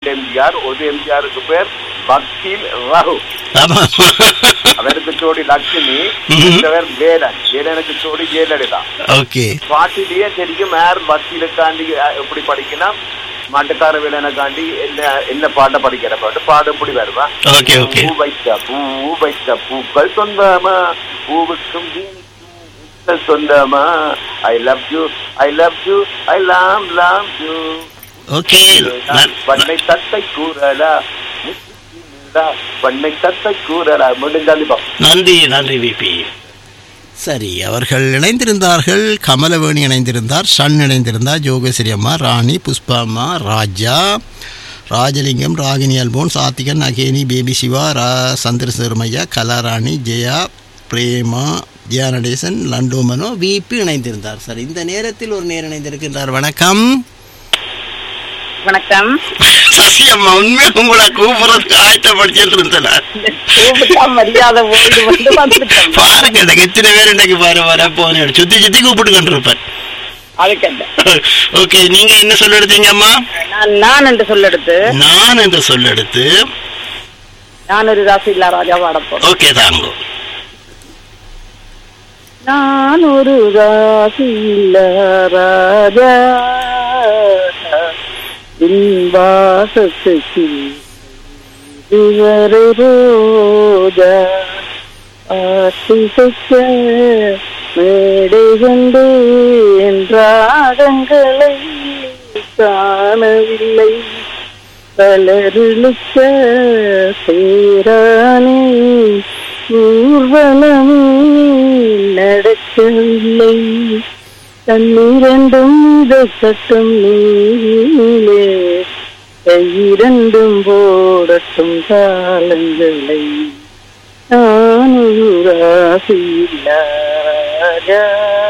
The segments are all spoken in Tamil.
எம்ஜிஆர் ஒரு எம்ஜிஆருக்கு பேர் வக்கீல் ரகு ஆமா அவருக்கு ஜோடி லட்சுமி ம்ஹும். மற்றவர் வேலன் வேலனுக்கு ஜோடி ஜெயலலிதா ஓகே பாட்டிலேயே தெரியும் யார் வக்கீலுக்காண்டி அஹ், எப்படி படிக்கணும் மாட்டுக்கார வேலனுக்காண்டி என்ன என்ன பாட்டை படிக்கிற பாட்டு பாடு இப்படி வருவா ஓகே ஓகே பூ வைத்த பூ வைத்த பூக்கள் சொந்தமா பூவுக்கும் வீணுக்கும் சொந்தமா I love you I love you I லாம் லாம் யூ ஓகே ந- பண்ணை தத்தை கூறலா பண்ணை தத்தை கூறலா முடிஞ்சாலிப்பா நன்றி நன்றி விபி சரி அவர்கள் இணைந்திருந்தார்கள் கமலவேணி இணைந்திருந்தார் ஷன் இணைந்திருந்தார் ஜோகேஸ்வரி அம்மா ராணி புஷ்பா அம்மா ராஜா ராஜலிங்கம் ராகினி அல்போன் சாத்திகன் அகேனி பேபி சிவா ரா சந்திரசேர்மையா கலாராணி ஜெயா பிரேமா ஜெயா நடேசன் லண்டோமனோ விபி இணைந்திருந்தார் சார் இந்த நேரத்தில் ஒரு நேரம் இணைந்திருக்கின்றார் வணக்கம் வணக்கம் சசி அம்மா உண்மையாக உங்களை கூப்பிடுறதுக்கு ஆயத்தப்படுத்திட்டு இருந்தேன் கூப்பிட்டா மரியாதை போயிடு வந்து வந்துட்டேன் பாருங்க எனக்கு எத்தனை பேர் இன்னைக்கு பாரு வர போனேன் சுத்தி சுத்தி கூப்பிட்டு கொண்டிருப்பேன் அதுக்கண்ட ஓகே நீங்க என்ன சொல்ல எடுத்தீங்க அம்மா நான் நான் என்று சொல்லெடுத்து நான் என்று சொல்ல எடுத்து நான் ஒரு ராசி இல்லா ராஜா பாடப்போம் ஓகே தாங்க நான் ஒரு ராசி இல்ல ராஜா என் வாசத்துக்கு இதுவரை ரோஜா ஆசிக்க மேடை கொண்டு என் ராகங்களை காணவில்லை பலருளுக்க சேரானே ஊர்வலமே நடக்கவில்லை கண்ணிரண்டும் சட்டம் நீலே கையிரண்டும் போடட்டும் காலங்களை நானூராசில்லாரா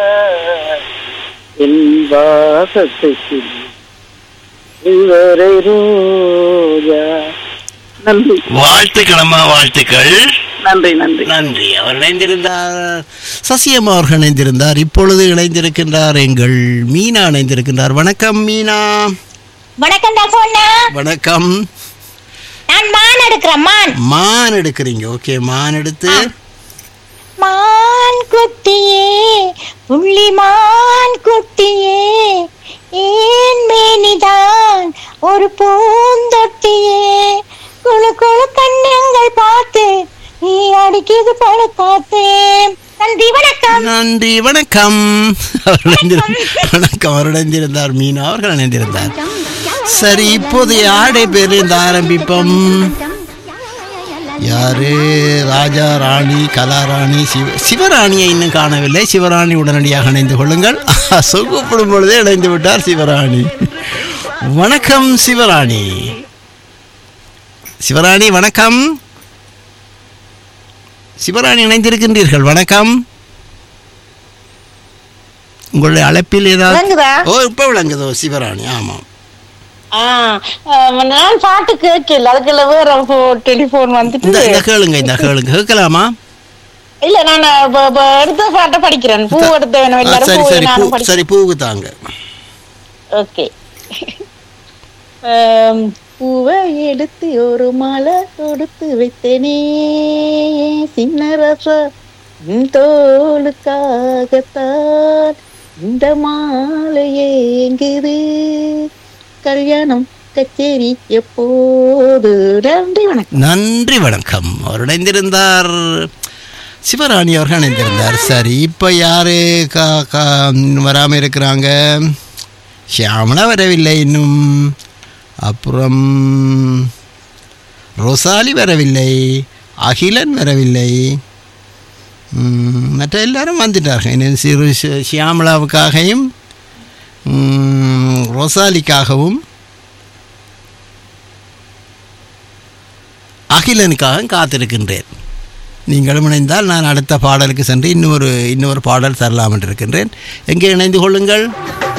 என் வாசத்துக்கு இதுவரை ரோஜா நன்றி வாழ்த்துக்கள் அம்மா வாழ்த்துக்கள் நன்றி நன்றி நன்றி அவர் இணைந்திருந்தார் சசியம்மா அவர்கள் இணைந்திருந்தார் இப்பொழுது இணைந்திருக்கின்றார் எங்கள் மீனா இணைந்திருக்கின்றார் வணக்கம் மீனா வணக்கம் டாக்டர் வணக்கம் நான் மான் எடுக்கிறேன் மான் மான் எடுக்கிறீங்க ஓகே மான் எடுத்து மான் குட்டியே புள்ளி மான் குட்டியே ஏன் மேனிதான் ஒரு பூந்தொட்டியே குழு குழு கண்ணங்கள் பார்த்து நீ அடிக்குது போல காத்து நன்றி வணக்கம் நன்றி வணக்கம் அவர் இணைந்திரு- வணக்கம் அவர் இணைந்திருந்தார் மீனா அவர்கள் இணைந்திருந்தார் சரி இப்போது யாருடைய பேர் இந்த ஆரம்பிப்போம் யாரு ராஜா ராணி கலாராணி சிவ சிவராணியை இன்னும் காணவில்லை சிவராணி உடனடியாக இணைந்து கொள்ளுங்கள் சொகுப்படும் பொழுதே இணைந்து விட்டார் சிவராணி வணக்கம் சிவராணி சிவராணி வணக்கம் சிவராணி இணைந்திருக்கின்றீர்கள் வணக்கம் உங்களுடைய அழைப்பில் ஏதாவது விளங்குதா? ஓ இப்போ விளங்குதோ சிவராணி ஆமாம் ஆ, ஆ, நான் பாட்டு கேட்கல அதுக்குள்ள வேற டெலிபோன் இந்த வந்துட்டு இந்த கேளுங்க இந்த கேளுங்க கேட்கலாமா இல்ல நான் இப்ப- இப்ப எடுத்த பாட்டை படிக்கிறேன் பூ எடுத்த வேணும் ஆ, எல்லாரும் சரி பூ சரி பூ நானும் படிக்கிறேன் சரி பூவுக்கு தாங்க ஓகே பூவை எடுத்து ஒரு மாலை தொடுத்து வைத்தேனே சின்ன ரசா உன் தோளுக்காகத்தான் இந்த மாலை ஏங்குது கல்யாணம் கச்சேரி எப்போது நன்றி வணக்கம் நன்றி வணக்கம் அவர் இணைந்திருந்தார் சிவராணி அவர்கள் இணைந்திருந்தார் சரி இப்போ யாரு கா கா வராமல் இருக்கிறாங்க ஷியாமலா வரவில்லை இன்னும் அப்புறம் ரொசாலி வரவில்லை அகிலன் வரவில்லை ம், மற்ற எல்லாரும் வந்துட்டார்கள் இன்னும் சிறு ஷி- ஷியாமலாவுக்காகவும் ம், ரொசாலிக்காகவும் அகிலனுக்காக காத்திருக்கின்றேன் நீங்களும் இணைந்தால் நான் அடுத்த பாடலுக்கு சென்று இன்னொரு இன்னொரு பாடல் தரலாம் என்று இருக்கின்றேன் எங்கே இணைந்து கொள்ளுங்கள்